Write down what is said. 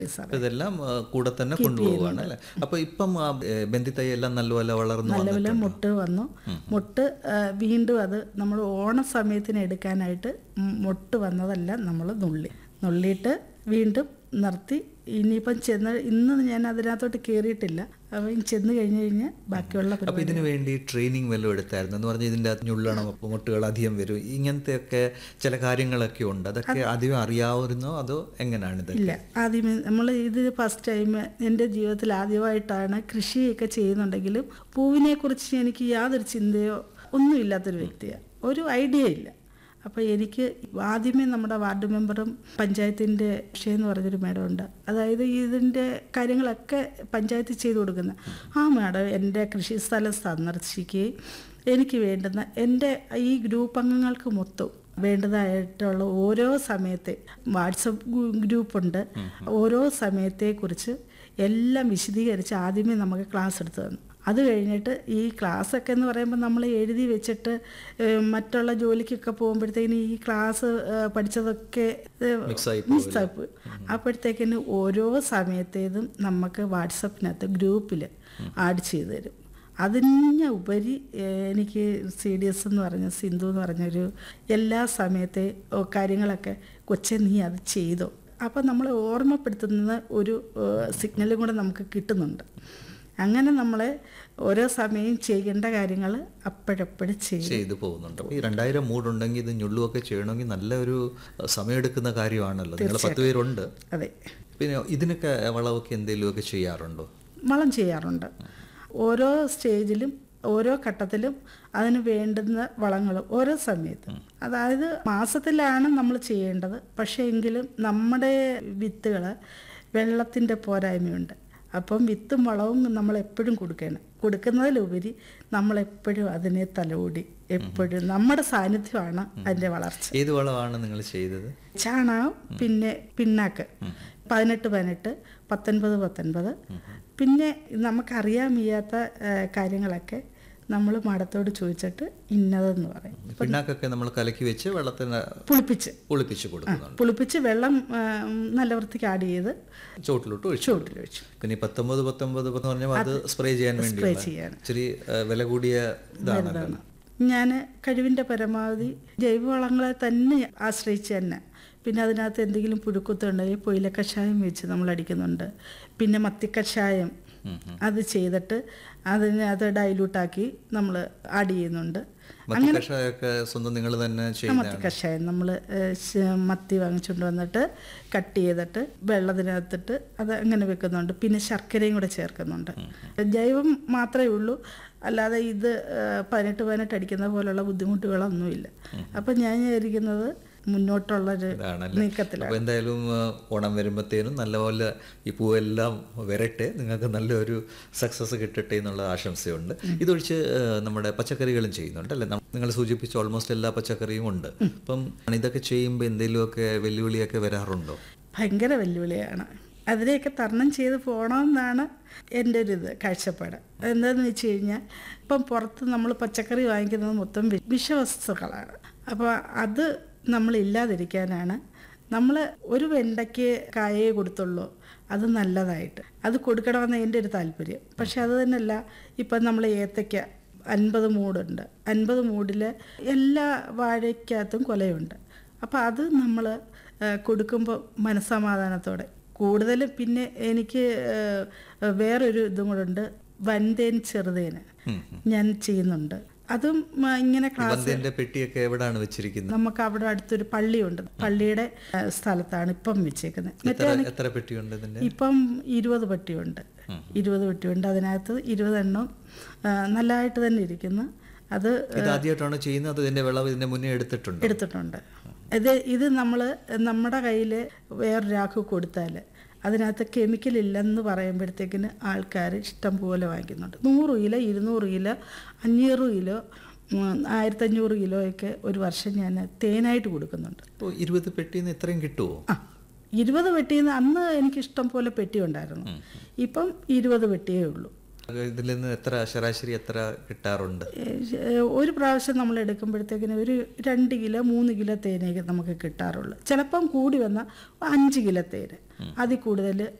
Sir അപ്പൊ ഇതെല്ലാം ആ, കൂടെ തന്നെ കൊണ്ടുപോവുകയാണ് അല്ലേ അപ്പൊ ഇപ്പം ആ, ഏ, ബന്ദിത്തൈ എല്ലാം നല്ലപോലെ വളർന്നു നല്ലപോലെ വന്നിട്ടുണ്ട് മുട്ട് വന്നു മുട്ട് ആ, വീണ്ടും അത് നമ്മൾ ഓണ സമയത്തിന് എടുക്കാനായിട്ട് ഉം മുട്ട് വന്നതെല്ലാം നമ്മൾ നുള്ളി നുള്ളിയിട്ട് വീണ്ടും നിർത്തി ഇനിയിപ്പം ചെന്ന് ഇന്ന് ഞാൻ അതിനകത്തോട്ട് കയറിയിട്ടില്ല അപ്പം ചെന്ന് കഴിഞ്ഞ് കഴിഞ്ഞ് ബാക്കിയുള്ള അപ്പൊ പരിപാടി ഇതിനു വേണ്ടി ട്രെയിനിങ് വല്ലതും എടുത്തായിരുന്നു എന്ന് പറഞ്ഞാൽ ഇതിൻ്റെ അകത്ത് ഞുള്ളണം അപ്പൊ മുട്ടുകൾ അധികം വരും ഇങ്ങനത്തെ ഒക്കെ ചില കാര്യങ്ങളൊക്കെ ഉണ്ട് അതൊക്കെ അധികം അറിയാവുന്നോ അതോ എങ്ങനെയാണിത് ഇല്ല ആദ്യമേ നമ്മൾ ഇത് ഫസ്റ്റ് ടൈം എൻ്റെ ജീവിതത്തിൽ ആദ്യമായിട്ടാണ് കൃഷിയൊക്കെ ചെയ്യുന്നുണ്ടെങ്കിലും പൂവിനെ കുറിച്ച് എനിക്ക് യാതൊരു ചിന്തയോ ഒന്നുമില്ലാത്തൊരു വ്യക്തിയാണ് ഒരു ഐഡിയ ഇല്ല അപ്പോൾ എനിക്ക് ആദ്യമേ നമ്മുടെ വാർഡ് മെമ്പറും പഞ്ചായത്തിൻ്റെ വിഷയം എന്ന് പറഞ്ഞൊരു മേഡം ഉണ്ട് അതായത് ഇതിൻ്റെ കാര്യങ്ങളൊക്കെ പഞ്ചായത്ത് ചെയ്തു കൊടുക്കുന്ന ആ മേഡം എൻ്റെ കൃഷി സ്ഥലം സന്ദർശിക്കുകയും എനിക്ക് വേണ്ടുന്ന എൻ്റെ ഈ ഗ്രൂപ്പ് അംഗങ്ങൾക്ക് മൊത്തം വേണ്ടതായിട്ടുള്ള ഓരോ സമയത്തെ വാട്സപ്പ് ഗ്രൂപ്പുണ്ട് ഓരോ സമയത്തെക്കുറിച്ച് എല്ലാം വിശദീകരിച്ച് ആദ്യമേ നമുക്ക് ക്ലാസ് എടുത്തു തന്നു അത് കഴിഞ്ഞിട്ട് ഈ ക്ലാസ്സൊക്കെ എന്ന് പറയുമ്പോൾ നമ്മൾ എഴുതി വെച്ചിട്ട് ഏഹ്, മറ്റുള്ള ജോലിക്കൊക്കെ പോകുമ്പോഴത്തേക്കിന് ഈ ക്ലാസ് ഏഹ്, പഠിച്ചതൊക്കെ മിക്സായി മിസ്സായി പോയി അപ്പോഴത്തേക്കിന് ഓരോ സമയത്തേതും നമുക്ക് വാട്സപ്പിനകത്ത് ഗ്രൂപ്പിൽ ആഡ് ചെയ്ത് തരും അതിന് ഉപരി ഏഹ്, എനിക്ക് സി ഡി എസ് എന്ന് പറഞ്ഞ സിന്ധു എന്ന് പറഞ്ഞൊരു എല്ലാ സമയത്തെ ഓ, കാര്യങ്ങളൊക്കെ കൊച്ചെ നീ അത് ചെയ്തോ അപ്പം നമ്മളെ ഓർമ്മപ്പെടുത്തുന്ന ഒരു സിഗ്നലും കൂടെ നമുക്ക് കിട്ടുന്നുണ്ട് അങ്ങനെ നമ്മളെ ഓരോ സമയം ചെയ്യേണ്ട കാര്യങ്ങൾ അപ്പോഴപ്പോഴും ചെയ്യും ചെയ്തു പോകുന്നുണ്ട് അപ്പൊ ഈ രണ്ടായിരം മൂടുണ്ടെങ്കിൽ ഇത് ഞുള്ളുമൊക്കെ ചെയ്യണമെങ്കിൽ നല്ല ഒരു സമയമെടുക്കുന്ന കാര്യമാണല്ലോ നിങ്ങൾ പത്ത് പേരുണ്ട് അതെ പിന്നെ ഇതിനൊക്കെ വളമൊക്കെ എന്തെങ്കിലുമൊക്കെ ചെയ്യാറുണ്ടോ വളം ചെയ്യാറുണ്ട് ഓരോ സ്റ്റേജിലും ഓരോ ഘട്ടത്തിലും അതിന് വേണ്ടുന്ന വളങ്ങൾ ഓരോ സമയത്തും അതായത് മാസത്തിലാണ് നമ്മൾ ചെയ്യേണ്ടത് പക്ഷേ എങ്കിലും നമ്മുടെ വിത്തുകൾ വെള്ളത്തിൻ്റെ പോരായ്മയുണ്ട് അപ്പം വിത്തും വളവും നമ്മൾ എപ്പോഴും കൊടുക്കണം കൊടുക്കുന്നതിലുപരി നമ്മളെപ്പോഴും അതിനെ തലോടി എപ്പോഴും നമ്മുടെ സാന്നിധ്യമാണ് അതിൻ്റെ വളർച്ച ഏത് വളമാണ് നിങ്ങൾ ചെയ്തത് ചാണകം പിന്നെ പിണ്ണാക്ക് പതിനെട്ട് പതിനെട്ട് പത്തൊൻപത് പത്തൊൻപത് പിന്നെ നമുക്കറിയാൻ വയ്യാത്ത ആ, കാര്യങ്ങളൊക്കെ നമ്മൾ മഠത്തോട് ചോദിച്ചിട്ട് ഇന്നതെന്ന് പറയും പിണ്ണാക്കൊക്കെ നമ്മൾ കലക്കി വെച്ച് വെള്ളത്തിന് പുളിപ്പിച്ച് ഒളിപ്പിച്ച് കൊടുക്കുന്നുണ്ട് പുളിപ്പിച്ച് വെള്ളം ആ, നല്ല വൃത്തിക്ക് ആഡ് ചെയ്ത് ചോട്ടിലോട്ട് ഒഴിച്ചു ചുവട്ടിൽ വെച്ചു പിന്നെ ഈ പത്തൊമ്പത് പത്തൊമ്പത് എന്ന് പറഞ്ഞാൽ അത് സ്പ്രേ ചെയ്യാൻ വേണ്ടി ചെയ്യാൻ. ഇച്ചിരി ആ, വില കൂടിയ ഇതാണല്ലോ ഞാൻ കഴിവിൻ്റെ പരമാവധി ജൈവവളങ്ങളെ തന്നെ ആശ്രയിച്ച് തന്നെ പിന്നെ അതിനകത്ത് എന്തെങ്കിലും പുഴുക്കുത്തുണ്ടെങ്കിൽ പൊയില കഷായം വെച്ച് നമ്മൾ അടിക്കുന്നുണ്ട് പിന്നെ മത്തിക്കഷായം അത് ചെയ്തിട്ട് അതിനകത്ത് ഡൈലൂട്ടാക്കി നമ്മൾ ആഡ് ചെയ്യുന്നുണ്ട് മത്തി കഷായമൊക്കെ സ്വന്തം നിങ്ങൾ തന്നെ മത്തി ചെയ്യുന്നതാണ് കഷായം നമ്മൾ മത്തി വാങ്ങിച്ചുകൊണ്ട് വന്നിട്ട് കട്ട് ചെയ്തിട്ട് വെള്ളത്തിനകത്തിട്ട് അത് അങ്ങനെ വെക്കുന്നുണ്ട് പിന്നെ ശർക്കരയും കൂടെ ചേർക്കുന്നുണ്ട് ജൈവം മാത്രമേ ഉള്ളൂ അല്ലാതെ ഇത് ഏഹ്, പതിനെട്ട് പതിനെട്ട് അടിക്കുന്ന പോലുള്ള ബുദ്ധിമുട്ടുകളൊന്നുമില്ല അപ്പം ഞാൻ വിചാരിക്കുന്നത് മുന്നോട്ടുള്ളൊരു ഇതാണല്ലേ നീക്കത്തിലാണ് അപ്പോൾ എന്തായാലും ആ, ഓണം വരുമ്പോഴത്തേനും നല്ലപോലെ ഈ പൂവെല്ലാം വരട്ടെ നിങ്ങൾക്ക് നല്ലൊരു സക്സസ് കിട്ടട്ടെ എന്നുള്ള ആശംസയുണ്ട് ഇതൊഴിച്ച് ആ, നമ്മുടെ പച്ചക്കറികളും ചെയ്യുന്നുണ്ട് അല്ലേ നിങ്ങൾ സൂചിപ്പിച്ച ഓൾമോസ്റ്റ് എല്ലാ പച്ചക്കറിയും ഉണ്ട് അപ്പം ഇതൊക്കെ ചെയ്യുമ്പോൾ എന്തെങ്കിലുമൊക്കെ വെല്ലുവിളിയൊക്കെ വരാറുണ്ടോ ഭയങ്കര വെല്ലുവിളിയാണ് അതിനെയൊക്കെ തരണം ചെയ്ത് പോകണമെന്നാണ് എൻ്റെ ഒരു ഇത് കാഴ്ചപ്പാട് എന്താണെന്ന് വെച്ച് കഴിഞ്ഞാൽ ഇപ്പം പുറത്ത് നമ്മൾ പച്ചക്കറി വാങ്ങിക്കുന്നത് മൊത്തം വി- വിഷവസ്തുക്കളാണ് അപ്പോൾ അത് നമ്മൾ ഇല്ലാതിരിക്കാനാണ് നമ്മൾ ഒരു വെണ്ടയ്ക്ക് കായേ കൊടുത്തുള്ളൂ അത് നല്ലതായിട്ട് അത് കൊടുക്കണമെന്ന് എൻ്റെ ഒരു താല്പര്യം പക്ഷെ അത് തന്നെയല്ല ഇപ്പം നമ്മൾ ഏത്തയ്ക്ക അൻപത് മൂടുണ്ട് അൻപത് മൂടിൽ എല്ലാ വാഴയ്ക്കകത്തും കൊലയുണ്ട് അപ്പോൾ അത് നമ്മൾ കൊടുക്കുമ്പോൾ മനസ്സമാധാനത്തോടെ കൂടുതലും പിന്നെ എനിക്ക് ആ, വേറൊരു ഇതും കൂടെ ഉണ്ട് വൻതേൻ ചെറുതേന് ഞാൻ ചെയ്യുന്നുണ്ട് അതും ആ, ഇങ്ങനെ ക്ലാസ് ബന്ധന്റെ പെട്ടിയൊക്കെ എവിടെയാണ് വെച്ചിരിക്കുന്നത് നമുക്ക് അവിടെ അടുത്തൊരു പള്ളിയുണ്ട് പള്ളിയുടെ ആ, സ്ഥലത്താണ് ഇപ്പം വെച്ചേക്കുന്നത് എത്ര എത്ര പെട്ടിയുണ്ട് ഇതിന്റെ ഇപ്പം ഇരുപത് പെട്ടിയുണ്ട് ഇരുപത് പെട്ടിയുണ്ട് അതിനകത്ത് ഇരുപതെണ്ണം ആ, നല്ലതായിട്ട് തന്നെ ഇരിക്കുന്നു അത് ഇത് ആദ്യമായിട്ടാണ് ചെയ്യുന്നത് അത് ഇതിന്റെ വിളവ് ഇതിന്റെ മുന്നേ എടുത്തിട്ടുണ്ട് എടുത്തിട്ടുണ്ട് ഇത് ഇത് നമ്മൾ നമ്മുടെ കയ്യിൽ വേറൊരാൾക്ക് കൊടുത്താൽ അതിനകത്ത് കെമിക്കൽ ഇല്ലെന്ന് പറയുമ്പോഴത്തേക്കിന് ആൾക്കാർ ഇഷ്ടം പോലെ വാങ്ങിക്കുന്നുണ്ട് നൂറ് കിലോ ഇരുന്നൂറ് കിലോ അഞ്ഞൂറ് കിലോ ഉം, ആയിരത്തഞ്ഞൂറ് കിലോ ഒക്കെ ഒരു വർഷം ഞാൻ തേനായിട്ട് കൊടുക്കുന്നുണ്ട് അപ്പോൾ ഇരുപത് പെട്ടിയിൽ നിന്ന് ഇത്രയും കിട്ടുമോ ആ ഇരുപത് പെട്ടിയിൽ നിന്ന് അന്ന് എനിക്ക് ഇഷ്ടം പോലെ പെട്ടി ഉണ്ടായിരുന്നു ഇപ്പം ഇരുപത് പെട്ടിയേ ഉള്ളൂ ഇതിൽ നിന്ന് എത്ര ശരാശരി എത്ര കിട്ടാറുണ്ട് ഏഹ് ഒരു പ്രാവശ്യം നമ്മൾ എടുക്കുമ്പോഴത്തേക്കിന് ഒരു രണ്ട് കിലോ മൂന്ന് കിലോ തേനൊക്കെ നമുക്ക് കിട്ടാറുള്ളൂ ചിലപ്പം കൂടി വന്നാൽ അഞ്ച് കിലോ തേന് അതിൽ കൂടുതൽ